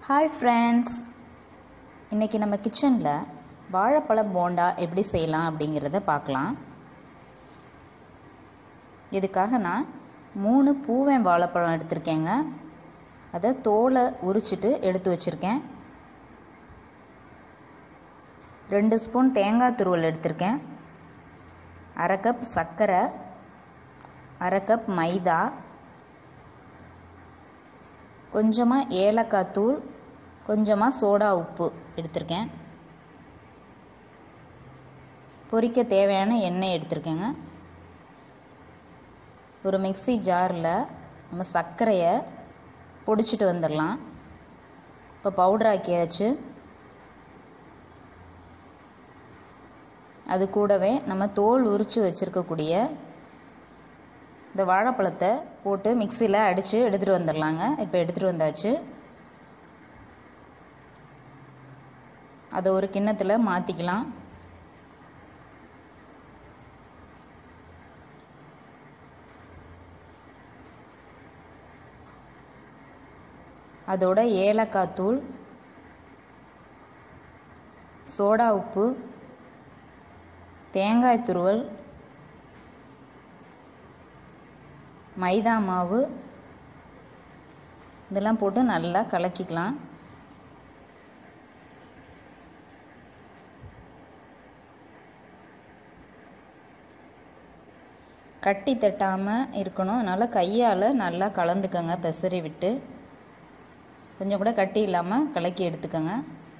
hi friends இன்றைக்கி நம்ம கிச்சனில் வாழைப்பழ போண்டா எப்படி செய்யலாம் அப்படிங்கிறத பார்க்கலாம் இதுக்காக நான் மூணு பூவன் வாழைப்பழம் எடுத்திருக்கேங்க அதை தோலை உரிச்சிட்டு எடுத்து வச்சுருக்கேன் ரெண்டு ஸ்பூன் தேங்காய் துருவல் எடுத்திருக்கேன் அரை கப் சர்க்கரை அரை கப் மைதா கொஞ்சமாக ஏலக்காய் தூள் கொஞ்சமாக சோடா உப்பு எடுத்திருக்கேன் பொரிக்க தேவையான எண்ணெய் எடுத்திருக்கேங்க ஒரு மிக்சி ஜாரில் நம்ம சர்க்கரையை பொடிச்சிட்டு வந்துடலாம் இப்போ பவுடர் ஆக்கியாச்சு அது கூடவே நம்ம தோல் உரித்து வச்சுருக்கக்கூடிய இந்த வாழைப்பழத்தை போட்டு மிக்சியில் அடித்து எடுத்துகிட்டு வந்துடலாங்க இப்போ எடுத்துகிட்டு வந்தாச்சு அதை ஒரு கிண்ணத்தில் மாற்றிக்கலாம் அதோட ஏலக்காய் தூள் சோடா உப்பு தேங்காய் துருவல் மைதா மாவு இதெல்லாம் போட்டு நல்லா கலக்கிக்கலாம் கட்டி தட்டாமல் இருக்கணும் அதனால் கையால் நல்லா கலந்துக்கங்க பெசரி விட்டு கொஞ்சம் கூட கட்டி இல்லாமல் கலக்கி எடுத்துக்கோங்க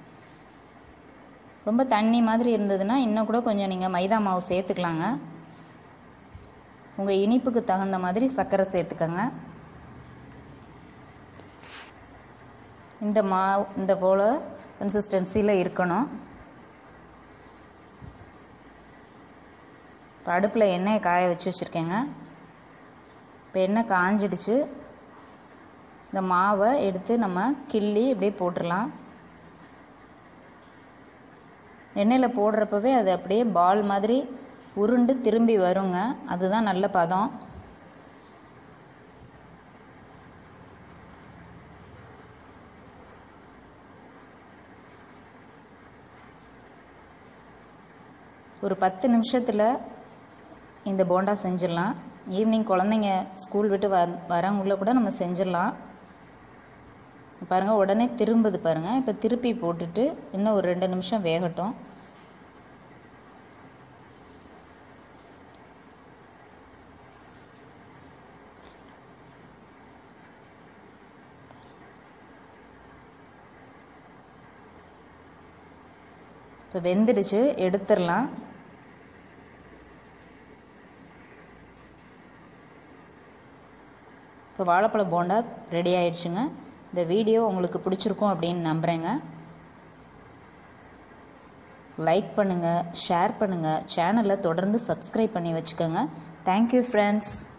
ரொம்ப தண்ணி மாதிரி இருந்ததுன்னா இன்னும் கூட கொஞ்சம் நீங்கள் மைதா மாவு சேர்த்துக்கலாங்க உங்கள் இனிப்புக்கு தகுந்த மாதிரி சர்க்கரை சேர்த்துக்கோங்க இந்த மா இந்த போல் கன்சிஸ்டன்சியில் இருக்கணும் இப்போ அடுப்பில் எண்ணெயை காய வச்சு வச்சுருக்கேங்க இப்போ எண்ணெய் காஞ்சிடுச்சு இந்த மாவை எடுத்து நம்ம கிள்ளி இப்படியே போட்டுடலாம் எண்ணெயில் போடுறப்பவே அது அப்படியே பால் மாதிரி உருண்டு திரும்பி வருங்க அதுதான் நல்ல பதம் ஒரு பத்து நிமிஷத்தில் இந்த போண்டா செஞ்சிடலாம் ஈவினிங் குழந்தைங்க ஸ்கூல் விட்டு வ வரவங்கள கூட நம்ம செஞ்சிடலாம் பாருங்கள் உடனே திரும்புது பாருங்கள் இப்போ திருப்பி போட்டுட்டு இன்னும் ஒரு ரெண்டு நிமிஷம் வேகட்டும் இப்போ வெந்துடுச்சு எடுத்துடலாம் இப்போ வாழைப்பழ போண்டா ரெடி ஆயிடுச்சுங்க இந்த வீடியோ உங்களுக்கு பிடிச்சிருக்கும் அப்படின்னு நம்புகிறேங்க லைக் பண்ணுங்கள் ஷேர் பண்ணுங்கள் சேனலை தொடர்ந்து சப்ஸ்கிரைப் பண்ணி வச்சுக்கோங்க தேங்க்யூ ஃப்ரெண்ட்ஸ்